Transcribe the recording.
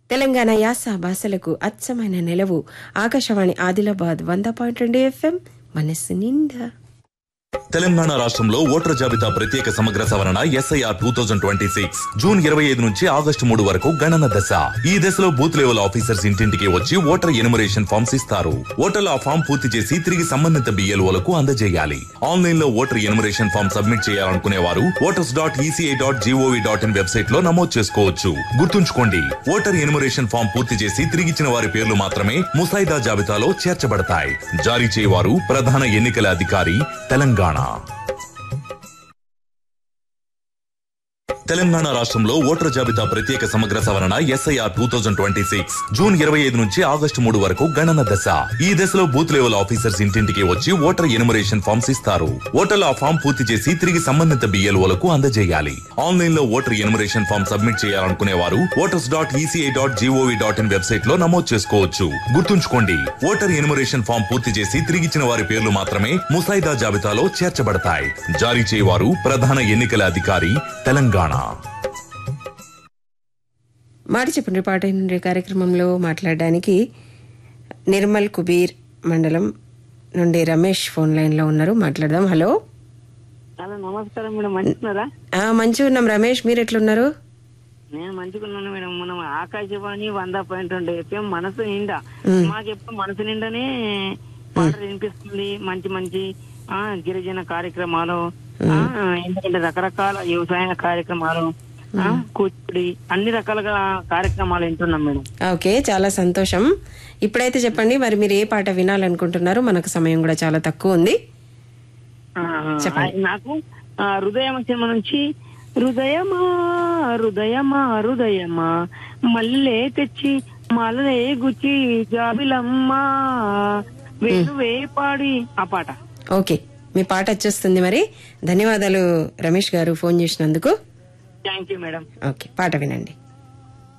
తెలంగాణ యాస భాషలకు అచ్చమైన నిలవు ఆకాశవాణి ఆదిలాబాద్ వంద పాయింట్ రెండు ఎఫ్ఎం మనస్సు నిండా తెలంగాణ రాష్ట్రంలో ఓటర్ జాబితా ప్రత్యేక సమగ్ర సవరణ S I R two thousand twenty six June ఇరవై ఐదు నుంచి ఆగస్టు మూడు వరకు గణన దశ ఈ దశలో బూత్ లెవెల్ ఆఫీసర్స్ ఇంటింటికి వచ్చి ఓటర్ ఎనుమరేషన్ ఫామ్స్ ఇస్తారు ఓటర్లు ఆ ఫామ్ పూర్తి చేసి తిరిగి సంబంధిత బిఎల్ఓలకు అందజేయాలి ఆన్లైన్ లో ఓటర్ ఎనుమరేషన్ ఫామ్ సబ్మిట్ చేయాలనుకునే వారు voters dot E C I dot G O V dot in website లో నమోదు చేసుకోవచ్చు గుర్తుంచుకోండి ఓటర్ ఎనుమరేషన్ ఫామ్ పూర్తి చేసి తిరిగిచ్చిన వారి పేర్లు మాత్రమే ముసాయిదా జాబితాలో చేర్చబడతాయి జారీ చేయవారు ప్రధాన ఎన్నికల అధికారి తెలంగాణ తెలంగాణ రాష్ట్రంలో ఓటర్ జాబితా ప్రత్యేక సమగ్ర సవరణ S I R two thousand twenty six June ఇరవై ఐదు నుంచి ఆగస్టు మూడు వరకు గణన దశ ఈ దశలో బూత్ లెవెల్ ఆఫీసర్స్ ఇంటింటికి వచ్చి ఓటర్ ఎనుమరేషన్ ఫామ్స్ ఇస్తారు ఓటర్లు ఆ ఫామ్ పూర్తి చేసి తిరిగి సంబంధిత బిఎల్ఓలకు అందజేయాలి ఆన్లైన్ లో ఓటర్ ఎనుమరేషన్ ఫామ్ సబ్మిట్ చేయాలనుకునే వారు voters dot E C I dot G O V dot in website లో నమోదు చేసుకోవచ్చు గుర్తుంచుకోండి ఓటర్ ఎనుమరేషన్ ఫామ్ పూర్తి చేసి తిరిగిచ్చిన వారి పేర్లు మాత్రమే ముసాయిదా జాబితాలో చేర్చబడతాయి జారీ చేయవారు ప్రధాన ఎన్నికల అధికారి తెలంగాణ మాట చెప్పండి పాట నుండి కార్యక్రమంలో మాట్లాడడానికి నిర్మల్ కుబీర్ మండలం నుండి రమేష్ ఫోన్ లైన్ లో ఉన్నారు మాట్లాడదాం హలో హలో నమస్కారం మేడం మంచిగున్నారా ఆ, మంచిగా ఉన్నాం రమేష్ మీరు ఎట్లున్నారు నేను మంచిగున్నాను మేడం మనం ఆకాశవాణి వంద పాయింట్ రెండు ఎఫ్ఎం మనసు నిండా మాకు ఎప్పుడు మనసు నిండానే పాటలు వినిపిస్తుంది మంచి మంచి ఆ గిరిజన కార్యక్రమాలు ఆ, ఎందుకంటే రకరకాల వ్యవసాయ కార్యక్రమాలు ఆ, కూచిపూడి అన్ని రకాలుగా కార్యక్రమాలు వింటున్నాం మేడం ఓకే చాలా సంతోషం ఇప్పుడైతే చెప్పండి మరి మీరు ఏ పాట వినాలనుకుంటున్నారు మనకు సమయం కూడా చాలా తక్కువ ఉంది ఆ, నాకు ఆ, హృదయం సినిమా నుంచి హృదయమా హృదయమా హృదయమా మల్లె తెచ్చి మల్లె గుచ్చి జాబిలమ్మా వేణువే పాడి ఆ పాట ఓకే మీ పాట వచ్చేస్తుంది మరి ధన్యవాదాలు రమేష్ గారు ఫోన్ చేసినందుకు థ్యాంక్ యూ మేడం ఓకే పాట వినండి